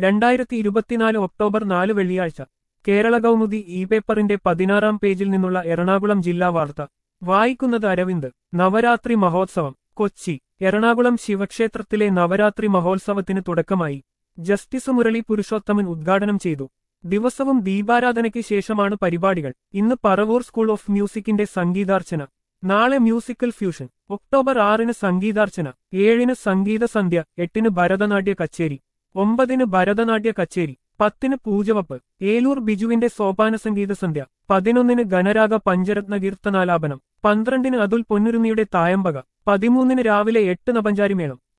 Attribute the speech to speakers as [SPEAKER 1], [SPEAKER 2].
[SPEAKER 1] രണ്ടായിരത്തി ഇരുപത്തിനാല് ഒക്ടോബർ നാല് വെള്ളിയാഴ്ച കേരള കൗമുദി ഇ പേപ്പറിന്റെ പതിനാറാം പേജിൽ നിന്നുള്ള എറണാകുളം ജില്ലാ വാർത്ത വായിക്കുന്നത് അരവിന്ദ് നവരാത്രി മഹോത്സവം കൊച്ചി എറണാകുളം ശിവക്ഷേത്രത്തിലെ നവരാത്രി മഹോത്സവത്തിന് തുടക്കമായി ജസ്റ്റിസ് മുരളി പുരുഷോത്തമൻ ഉദ്ഘാടനം ചെയ്തു ദിവസവും ദീപാരാധനയ്ക്ക് ശേഷമാണ് പരിപാടികൾ ഇന്ന് പറവൂർ സ്കൂൾ ഓഫ് മ്യൂസിക്കിന്റെ സംഗീതാർച്ചന നാളെ മ്യൂസിക്കൽ ഫ്യൂഷൻ ഒക്ടോബർ ആറിന് സംഗീതാർച്ചന ഏഴിന് സംഗീത സന്ധ്യ എട്ടിന് ഭരതനാട്യ കച്ചേരി ഒമ്പതിന് ഭരതനാട്യ കച്ചേരി പത്തിന് പൂജവപ്പ് ഏലൂർ ബിജുവിന്റെ സോപാന സംഗീത സന്ധ്യ പതിനൊന്നിന് ഗണരാഗ പഞ്ചരത്ന കീർത്തനാലാപനം പന്ത്രണ്ടിന് അതുൽ പൊന്നുരുന്നിയുടെ തായമ്പക പതിമൂന്നിന് രാവിലെ എട്ട് നപഞ്ചാരിമേളം